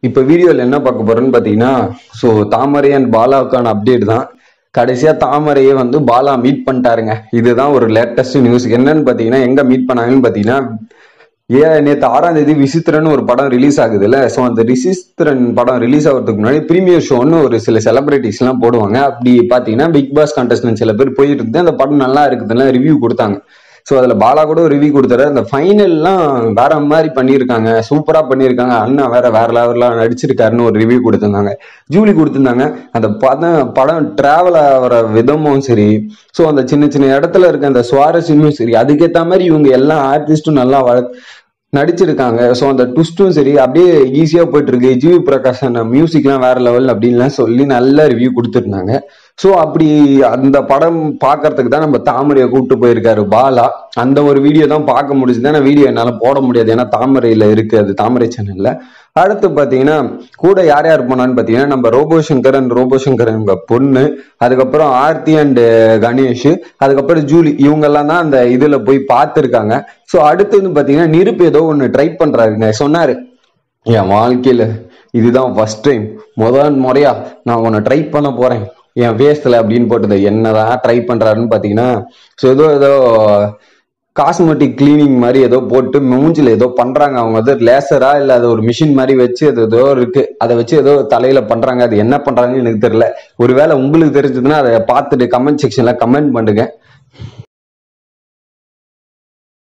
இப்போ வீடியோவில் என்ன பார்க்க போறோம்னு பார்த்தீங்கன்னா ஸோ தாமரை அண்ட் பாலாவுக்கான அப்டேட் தான் கடைசியாக தாமரையே வந்து பாலா மீட் பண்ணிட்டாருங்க இதுதான் ஒரு லேட்டஸ்ட் நியூஸ் என்னன்னு பார்த்தீங்கன்னா எங்கே மீட் பண்ணாங்கன்னு பார்த்தீங்கன்னா ஏன் நேற்று ஆறாம் தேதி விசித்திரன் ஒரு படம் ரிலீஸ் ஆகுதுல்ல ஸோ அந்த விசித்திரன் படம் ரிலீஸ் ஆகிறதுக்கு முன்னாடி ப்ரீமியர் ஷோன்னு ஒரு சில செலிபிரிட்டிஸ்லாம் போடுவாங்க அப்படி பார்த்தீங்கன்னா பிக் பாஸ் கண்டஸ்டன்ட் சில பேர் போயிட்டு இருந்து அந்த படம் நல்லா இருக்குதுன்னா ரிவ்யூ கொடுத்தாங்க ஸோ அதில் பாலா கூட ஒரு ரிவ்யூ கொடுத்தாரு அந்த ஃபைனல்லாம் வேற மாதிரி பண்ணியிருக்காங்க சூப்பராக பண்ணியிருக்காங்க அண்ணா வேற வேற லெவலில் நடிச்சிருக்காருன்னு ஒரு ரிவ்யூ கொடுத்துருந்தாங்க ஜூலி கொடுத்துருந்தாங்க அந்த படம் படம் டிராவல் ஆகிற விதமும் சரி ஸோ அந்த சின்ன சின்ன இடத்துல இருக்க அந்த சுவாரஸ்யமும் சரி அதுக்கேற்ற மாதிரி இவங்க எல்லா ஆர்டிஸ்ட்டும் நல்லா வள நடிச்சிருக்காங்க ஸோ அந்த ட்விஸ்ட்டும் சரி அப்படியே ஈஸியாக போயிட்டு இருக்கு ஜிவி பிரகாஷ் அந்த மியூசிக்லாம் வேற லெவல் அப்படின்லாம் சொல்லி நல்ல ரிவ்யூ கொடுத்துருந்தாங்க ஸோ அப்படி அந்த படம் பார்க்கறதுக்கு தான் நம்ம தாமரையை கூப்பிட்டு போயிருக்காரு பாலா அந்த ஒரு வீடியோ தான் பார்க்க முடிஞ்சுது ஏன்னா வீடியோ என்னால் போட முடியாது ஏன்னா தாமரையில் இருக்கு அது தாமரை சேனல்ல அடுத்து பார்த்தீங்கன்னா கூட யார் யார் போனான்னு பார்த்தீங்கன்னா நம்ம ரோபோ சங்கர் அண்ட் ரோபோ சங்கர் எங்க பொண்ணு அதுக்கப்புறம் ஆர்த்தி அண்ட் கணேஷ் அதுக்கப்புறம் ஜூலி இவங்கெல்லாம் தான் அந்த இதில் போய் பார்த்துருக்காங்க ஸோ அடுத்து வந்து பார்த்தீங்கன்னா நிருப்பு ஏதோ ஒன்று ட்ரை பண்ணுறாருங்க சொன்னாரு என் வாழ்க்கையில் இதுதான் ஃபர்ஸ்ட் டைம் முதல் முறையா நான் உன்னை ட்ரை பண்ண போறேன் என் வேஸ்ட்ல அப்படின்னு போட்டது என்னதான் ட்ரை பண்றாருன்னு பார்த்தீங்கன்னா ஸோ ஏதோ ஏதோ காஸ்மெட்டிக் கிளீனிங் மாதிரி ஏதோ போட்டு மூஞ்சில ஏதோ பண்றாங்க அவங்க வந்து லேசரா இல்ல அது ஒரு மிஷின் மாதிரி வச்சு அது ஏதோ இருக்கு அதை வச்சு ஏதோ தலையில பண்றாங்க அது என்ன பண்றாங்கன்னு எனக்கு தெரியல ஒருவேளை உங்களுக்கு தெரிஞ்சதுன்னா அதை பார்த்துட்டு கமெண்ட் செக்ஷன்ல கமெண்ட் பண்ணுங்க